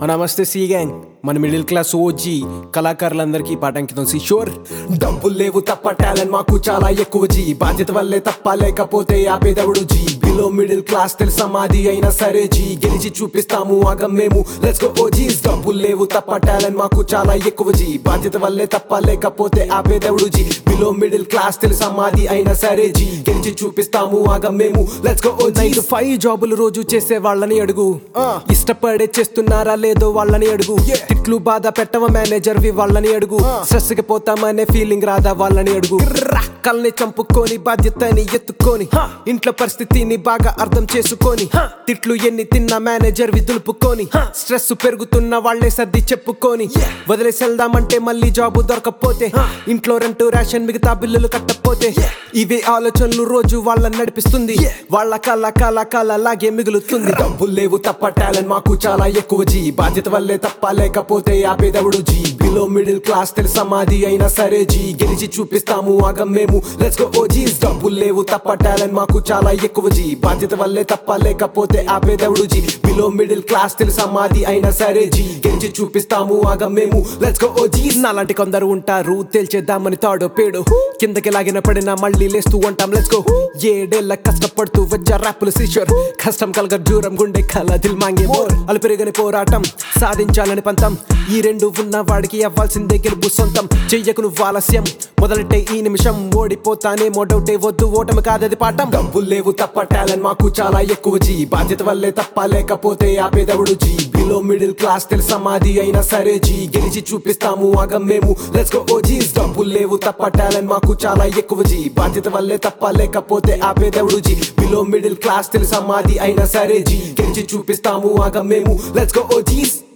నమస్తే C gang మన middle class OG కళాకారులందరికీ పాఠంకితం సి షోర్ డబ్బులు లేవు తప్ప టాలెంట్ మాకు చాలా ఎక్కువ జీ బాధ్యత వల్లే తప్ప లేకపోతే ఆపేదవుడు జీ బిలో మిడిల్ క్లాస్ తెలుసా మాది అయినా సరే జీ గెలిచి చూపిస్తాము ఆగం మేము లెట్స్ గో ఓజీస్ డబ్బులు లేవు తప్ప టాలెంట్ మాకు చాలా ఎక్కువ జీ బాధ్యత వల్లే తప్ప లేకపోతే ఆపేదవుడు జీ బిలో మిడిల్ క్లాస్ తెలుసా మాది అయినా సరే జీ గెలిచి చూపిస్తాము ఆగం మేము లెట్స్ గో ఓజీస్ ఫైవ్ జాబులు రోజు చేసే వాళ్ళని అడుగు ఇష్టపడే చేస్తున్నారా లేదో వాళ్ళని అడుగు తిట్లు బాధ పెట్టవ మేనేజర్ వి వాళ్ళని అడుగు స్ట్రెస్ కి పోతామనే ఫీలింగ్ రాదా వాళ్ళని అడుగు కల్ని చంపుకొని బాధ్యతని ఎత్తుకొని ఇంట్లో పరిస్థితిని బాగా అర్థం చేసుకొని తిట్లు ఎన్ని తిన్న మేనేజర్ వి దులుపుకొని స్ట్రెస్ పెరుగుతున్న వాళ్ళే సర్ది చెప్పుకొని వదిలేసి వెళ్దామంటే మళ్ళీ జాబు దొరకపోతే ఇంట్లో రెంట్ రేషన్ మిగతా బిల్లులు కట్టకపోతే ఇవే ఆలోచనలు రోజు వాళ్ళని నడిపిస్తుంది వాళ్ళ కళ కళ కళ లాగే మిగులుతుంది డబ్బులు లేవు తప్ప టాలెంట్ మాకు చాలా ఎక్కువ జీ బాధ్యత వల్లే తప్ప లేకపోతే ఆపేదవుడు జీ బిలో మిడిల్ క్లాస్ తెలుసా మాది అయినా సరే జీ గెలిచి చూపిస్తాము ఆగం మేము లెట్స్ గో ఓజీస్ డబ్బులు లేవు తప్ప టాలెంట్ మాకు చాలా ఎక్కువ జీ బాధ్యత వల్లే తప్ప లేకపోతే ఆపేదవుడు జీ బిలో మిడిల్ క్లాస్ తెలుసా మాది అయినా సరే జీ గెలిచి చూపిస్తాము ఆగం మేము లెట్స్ గో ఓజీస్ నాలాంటి కొందరు ఉంటారు తేల్చేద్దామని తాడో పేడు కిందకి లాగిన పడినా మళ్ళీ లేస్తూ ఉంటాం లెట్స్ గో ఏడేళ్ళ కష్టపడుతూ వచ్చా ర్యాపులు సీషర్ కష్టం కలగ దూరం గుండె కల దిల్ మాంగే మోర్ అలు పెరిగని పోరాటం సాధించాలని పంతం ఈ రెండు ఉన్న వాడికి అవ్వాల్సిందే గెలుపు సొంతం చెయ్యకు నువ్వు ఆలస్యం మొదలెట్టే ఈ నిమిషం ఓడిపోతానేమో డౌటే వద్దు ఓటమి కాదది పాఠం డబ్బులు లేవు తప్ప టాలెంట్ మాకు చాలా ఎక్కువ జీ బాధ్యత వల్లే తప్ప లేకపోతే ఆపేదవుడు జీ బిలో మిడిల్ క్లాస్ తెలుసా మాది అయినా సరే జీ గెలిచి చూపిస్తాము ఆగం మేము లెట్స్ గో ఓజీస్ డబ్బులు లేవు తప్ప టాలెంట్ మాకు చాలా ఎక్కువ జీ బాధ్యత వల్లే తప్ప లేకపోతే ఆపేదవుడు జీ బిలో మిడిల్ క్లాస్ తెలుసా మాది అయినా సరే జీ గెలిచి చూపిస్తాము ఆగం మేము లెట్స్ గో ఓజీస్